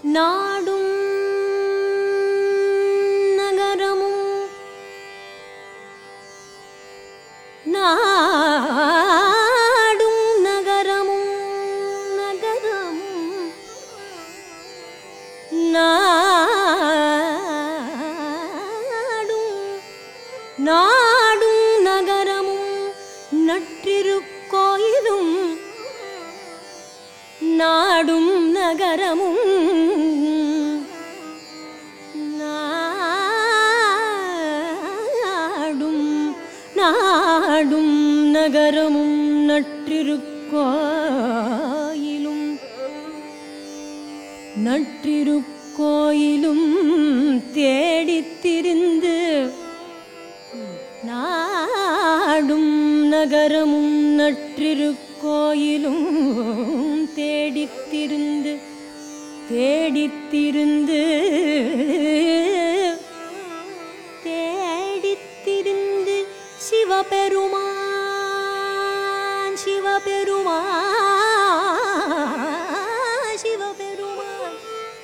நாடும் நகரமும் நாடும் நகரமும் நகரமும் நாடும் நாடும் நகரமும் நற்றிருக்கோயிலும் நாடும் நகரமும் நாடும் நாடும் நகரமும் நற்றிருக்கோயிலும் நற்றிருக்கோயிலும் தேடித் திரிந்து நாடும் நகரமும் நற்றிருக்கோயிலும் தேடித் திரிந்து தேடித் திரிந்து தேடித் திரிந்து சிவபெருமான் சிவபெருமான் சிவபெருமான்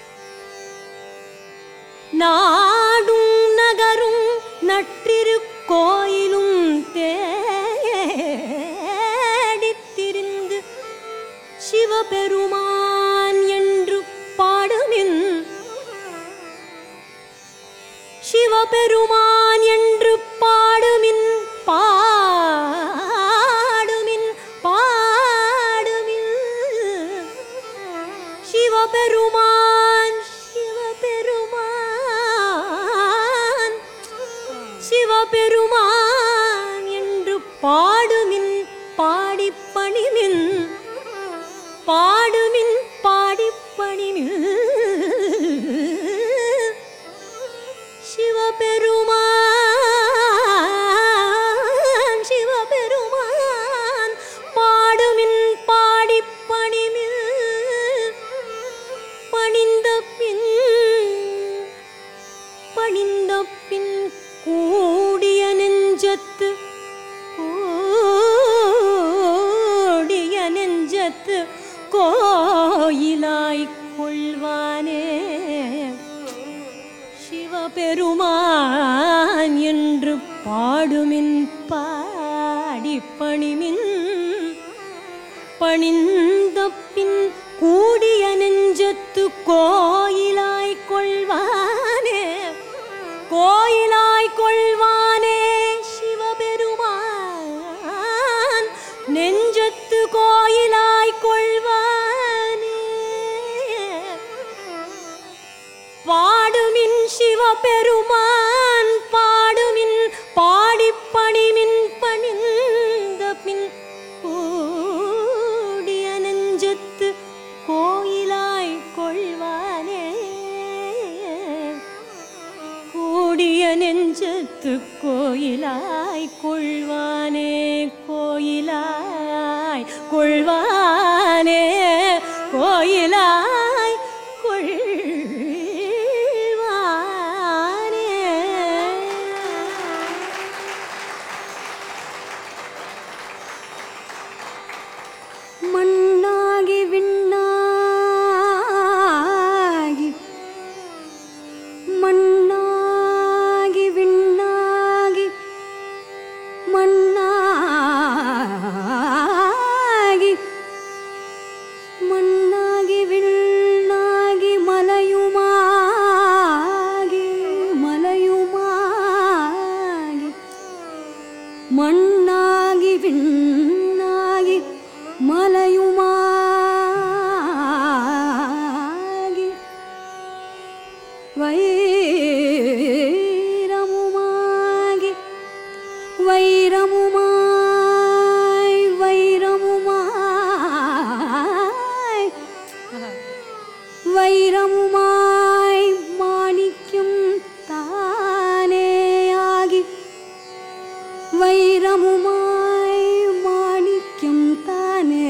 நாடும் நகரும் நற்றிருக்கோயிலும் தேடித் திரிந்து சிவபெருமான் என்று பாடுமின் சிவபெருமான் என்று பாடுமின் பாடுமின் பாடுமின் சிவபெருமான் சிவபெருமான் சிவபெருமான் என்று பாடுமின் பாடிப் பணிமின் பாடுமின் பாடிப் பணிமின் சிவபெருமான் சிவபெருமான் பாடுமின் பாடிப் பணிமின் பணிந்த பின் பணிந்த பின் கூடிய நெஞ்சத்து கூடிய நெஞ்சத்து கோயிலாய் கொள்வானே சிவபெருமான் என்று பாடுமின் பாடி பணிமின் பணிந்த பின் கூடிய நெஞ்சத்து கோயிலாய் கொள்வானே கோயிலாய் கொள்வானே சிவபெருமான் நெஞ்சத்து கோயிலாய் கொள்வானே பாடுமின் சிவபெருமான் பாடுமின் பாடிப் பணிமின் பணிந்த பின் கூடிய நெஞ்சத்து கோயிலாய் கொள்வானே கூடிய நெஞ்சத்து கோயிலாய் கொள்வானே கோயிலாய் கொள்வானே கோயிலாய் கொள்வானே மண்ணாகி விண்ணாகி மண்ணாகி விண்ணாகி மண்ணாகி மண்ணாகி விண்ணாகி மலையுமாகி மலையுமாகி மண்ணாகி விண்ணாகி மலையுமாகி வைரமுமாகி வைரமுமாய் வைரமுமாய் வைரமுமாய் மாணிக்கும் தானேயாகி வைரமுமாய் மாணிக்கம் தானே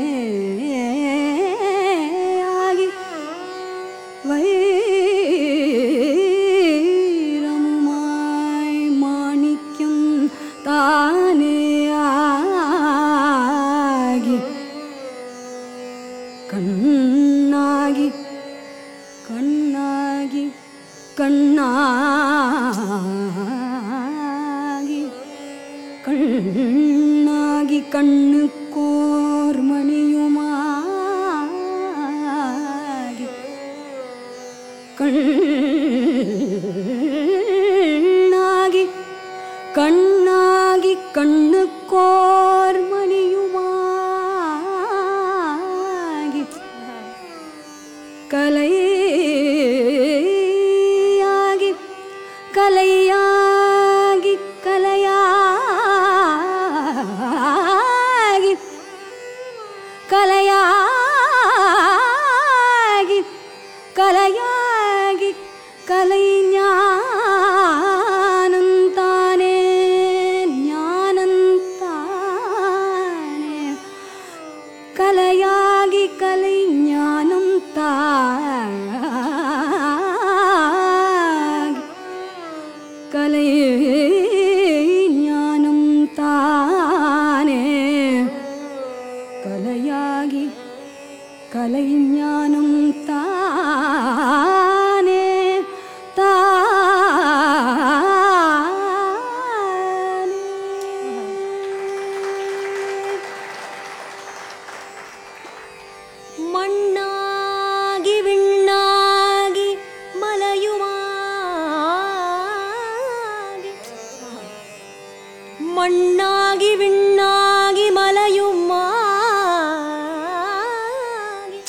ஆகி வைரமுமாய் மாணிக்கம் தானே ஆகி கண்ணாகி கண்ணாகி கண்ணாகி கண்ணாகி கண்ணுக்கோர் மணியுமாகி கண்ணாகி கண்ணாகி கண்ணுக்கோர் மணியுமாகி கலையாகி கலையாகி கலையாகி கலையாகி கலையாகி கலை ஞானந்தானே ஞானந்தானே கலையாகி கலை ஞானம் தாகி கலை ஞானம் தானே கலையாகி கலை ஞானம் தானே தானே மண்ணாகி விண்ணாகி மலையுமாகி மண்ணாகி விண்ணாகி மலையுமாகி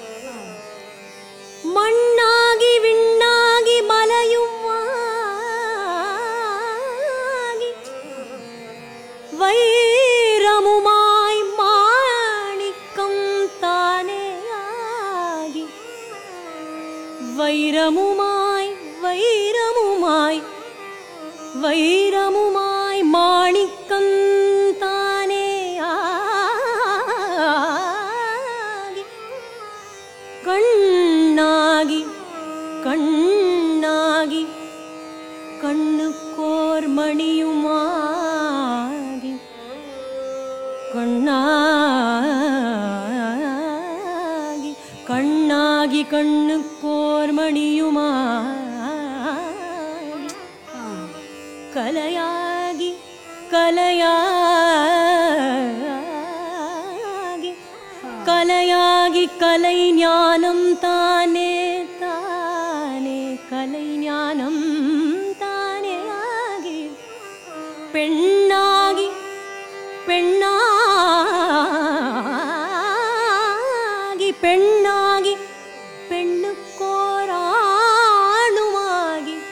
மண்ணாகி விண்ணாகி மலையுமாகி வைரமுமாய் மாணிக்கம் தானே ஆகி வைரமுமாய் வைரமுமாய் வைரமுமாய் மாணிக்கம் தானே ஆகி கண்ணாகி கண்ணாகி கண்ணுக்கோர் மணியுமாகி கண்ணாகி கண்ணாகி கண்ணுக்கோர் மணியுமாகி கலையாகி கலையாகி கலையாகி கலை ஞானம் தானே தானே கலை ஞானம் தானே ஆகி பெண்ணாகி பெண்ணாகி பெண்ணாகி பெண்ணுக்கோராணுமாகி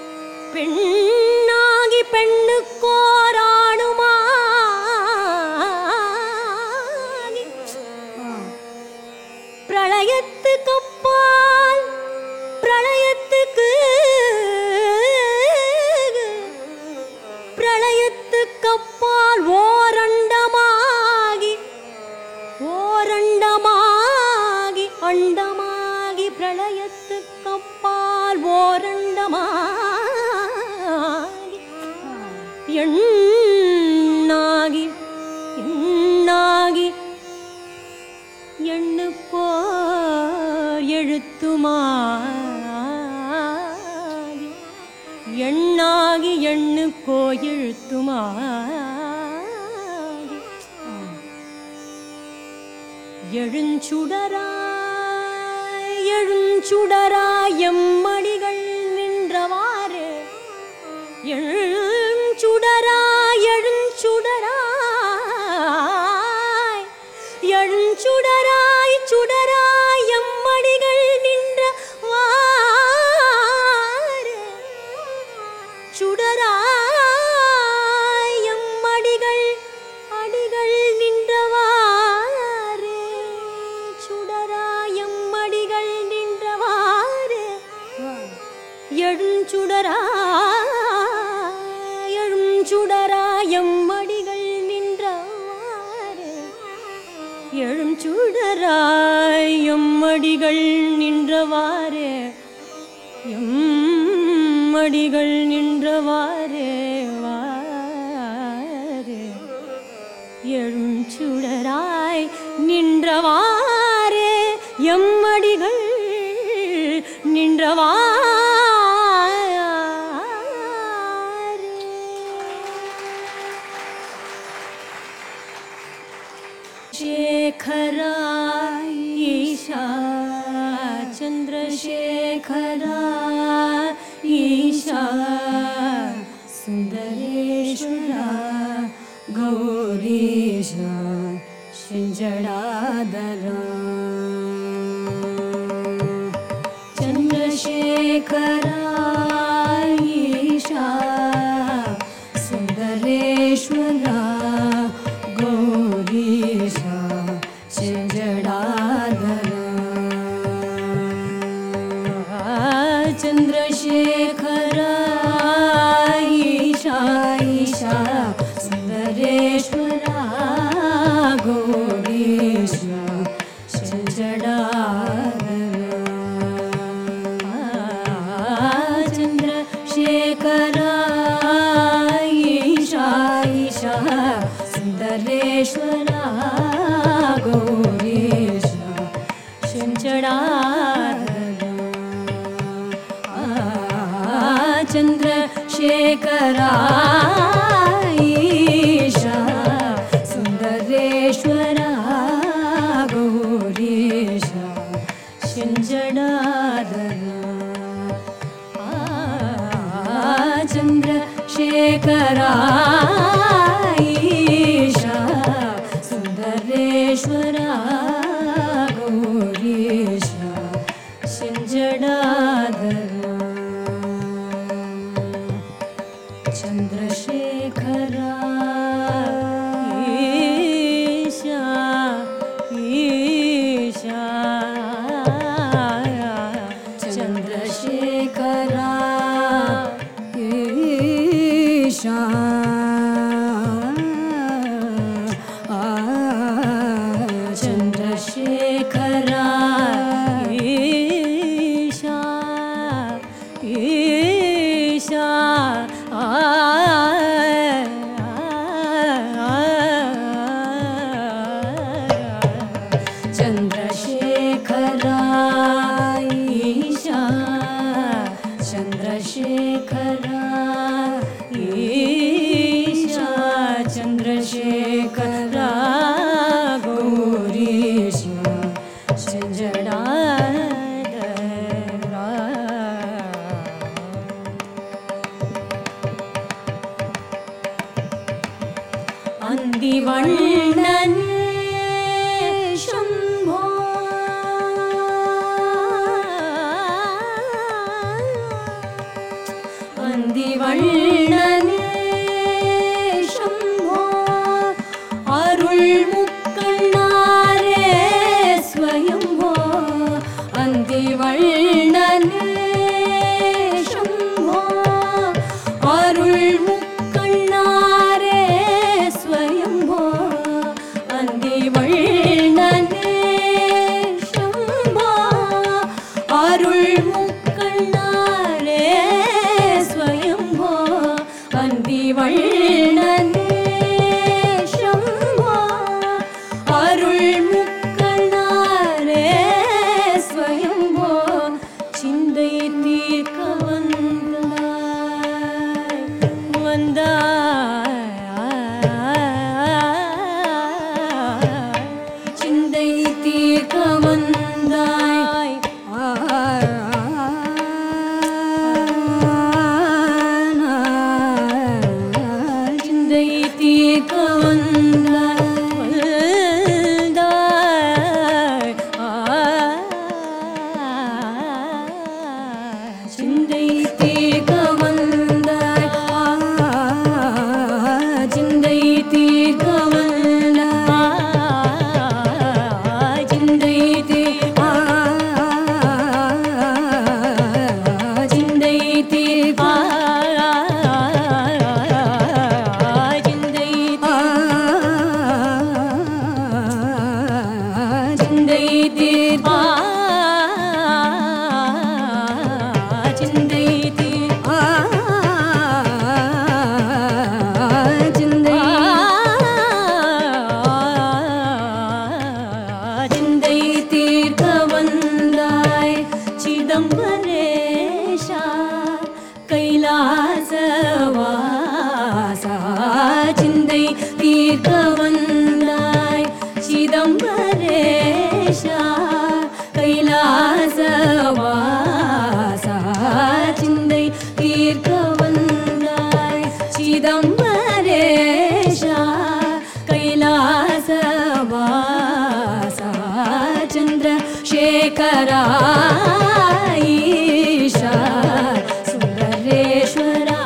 பெண்ணாகி பெண்ணுக்கோராணுமாகி பிரளயத்துக்கு அப்பால் பிரளயத்துக்கு பிரளயத்துக்கு அப்பால் ஓரண்டமாகி ஓரண்டமாகி அண்டமாகி பிரளயத்துக்கு அப்பால் ஓரண்டமாகி எண்ணாகி எண்ணாகி எண்ணுக்கோ எழுத்துமாகி எண்ணாகி எண்ணுக்கோ எழுத்துமாகி எழுஞ்சுடராய் எழுஞ்சுடராய் எம்மடிகள் நின்றவாறு எழுஞ்சுடராய் எழுஞ்சுடராய் எழுஞ்சுடராய் சுடராய் எம்மடிகள் நின்ற வாறு சுடராய் எம்மடிகள் அடிகள் நின்றவாறு சுடராய் எம்மடிகள் நின்றவாறு எழுஞ்சுடராய் எழுஞ்சுடராய் எம்மடிகள் நின்றவாறு எழுஞ்சுடராய் எம்மடிகள் நின்றவாறு எம்மடிகள் நின்றவாறு வாரு எழுஞ்சுடராய் நின்றவாறு எம்மடிகள் शेखरा ईशा चन्द्रशेखरा ईशा सुन्दरेश्वरा गौरीश शिञ्जडादरा चन्द्रशेखरा ईशा सुन्दरेश्वरा गौरीशा चञ्जडादरा चन्द्रशेखरा ईशा ईशा सुन्दरेश्वरा गौरीशा चन्द्रशेखरा ईशा ईशा सुन्दरेश्वरा गौरीशा चन्द्रशेखरा ईशा सुन्दरेश्वरा गौरीशा चन्द्रशेखरा ईशा सुन्दरेश्वरा गौरीशा सिञ्जडादरा चन्द्रशेखरा ईशा ईशा चन्द्रशेखरा ईशा चन्द्रशेखरा ईशा ईशा चन्द्रशेखरा ईशा चन्द्रशेखरा ईशा चन्द्रशेखरा गौरीशा चञ्जडादरा अन्दिवण्णन् शम्भो अन्दिवण्णन् शम्भो अरुள்முக்கண்ணாரே स्वयम्भो चन्द्रशेखरा ईशा सुन्दरेश्वरा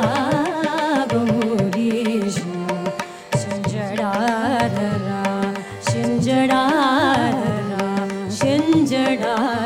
गौरीशा செஞ்சடாரரா செஞ்சடாரரா செஞ்சடாரரா